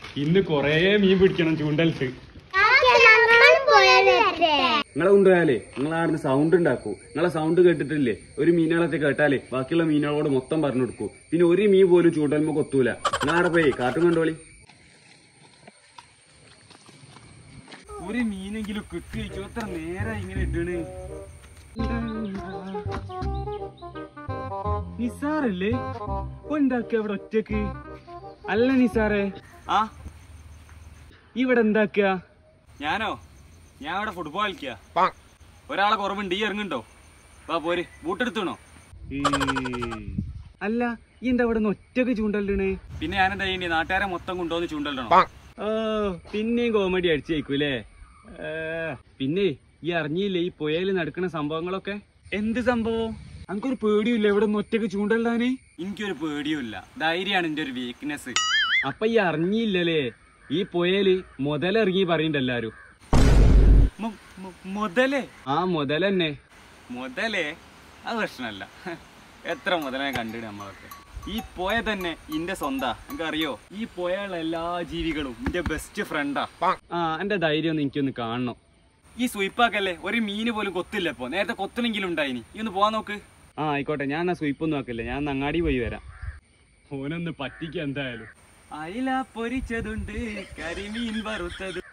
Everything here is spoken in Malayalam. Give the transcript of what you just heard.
ഇന്ന് കൊറേ മീൻ പിടിക്കണം ചൂണ്ടലിട്ട് നമ്മൾ പോയത് നിങ്ങളെ കൊണ്ടുപോയാലേ നിങ്ങൾ ആടുന്ന് സൗണ്ട് ഉണ്ടാക്കൂ നിങ്ങളെ സൗണ്ട് കേട്ടിട്ടില്ലേ ഒരു മീനുകളൊക്കെ കേട്ടാലേ ബാക്കിയുള്ള മീനുകളോട് മൊത്തം പറഞ്ഞു കൊടുക്കൂ പിന്നെ ഒരു മീൻ പോലും ചൂണ്ടലുമ്പോ കൊത്തൂല നിങ്ങളാടെ പോയി കാട്ടും കണ്ടോളി ഒരു മീനെങ്കിലും കിട്ടി എത്ര നേരം ഇങ്ങനെ ഇടണ് നിസാറല്ലേ എന്താക്കുക അവിടെ ഒറ്റക്ക് അല്ല നിസാറേ ആ ഇവിടെ എന്താക്കുക ഞാനോ ഞാൻ ഇവിടെ ഫുട്ബോൾ കളിക്കുക ഒരാളെ കുറവുണ്ട് ഈ ഇറങ്ങുണ്ടോ വാ പോര് ബൂട്ടെടുത്തണോ അല്ല ഈ എന്താ അവിടെ നിന്ന് ഒറ്റക്ക് ചൂണ്ടലിടണേ പിന്നെ ഞാനെന്താ ചെയ്യണ്ടേ നാട്ടുകാരെ മൊത്തം കൊണ്ടുവന്ന് ചൂണ്ടലിടണം ഓ പിന്നെയും കോമഡി അടിച്ചേക്കൂലേ പിന്നെ ഈ അറിഞ്ഞില്ലേ ഈ പുയയിൽ നടക്കുന്ന സംഭവങ്ങളൊക്കെ എന്ത് സംഭവം എനിക്കൊരു പേടിയില്ല ഇവിടെ നിന്ന് ഒറ്റക്ക് ചൂണ്ടലിടാന് എനിക്കൊരു പേടിയുമില്ല ധൈര്യമാണ് എന്റെ ഒരു വീക്ക്നെസ് അപ്പൊ ഈ അറിഞ്ഞില്ലല്ലേ ഈ പുയല് മുതലിറങ്ങി പറയണ്ട എല്ലാരും മുതലേ ആ മുതലെന്നെ മുതലേ അത് പ്രശ്നമല്ല എത്ര മുതലേ കണ്ടിട്ട് നമ്മളൊക്കെ ഈ പോയ തന്നെ ഇന്റെ സ്വന്താ എനിക്ക് അറിയോ ഈ പോയുള്ള എല്ലാ ജീവികളും എന്റെ ബെസ്റ്റ് ഫ്രണ്ടാ ആ എന്റെ ധൈര്യം ഒന്ന് എനിക്കൊന്ന് കാണണം ഈ സ്വീപ്പാക്കല്ലേ ഒരു മീന് പോലും കൊത്തില്ല ഇപ്പൊ നേരത്തെ കൊത്തണെങ്കിലും ഉണ്ടായിനി ഈ ഒന്ന് പോവാൻ നോക്ക് ആ ആയിക്കോട്ടെ ഞാൻ എന്നാ സ്വീപ്പൊന്നും ആക്കില്ല ഞാൻ ഒന്ന് അങ്ങാടി പോയി വരാം ഓനൊന്ന് പറ്റിക്ക എന്തായാലും അയില പൊരിച്ചതുണ്ട് കരിമീൻ വറുത്തത്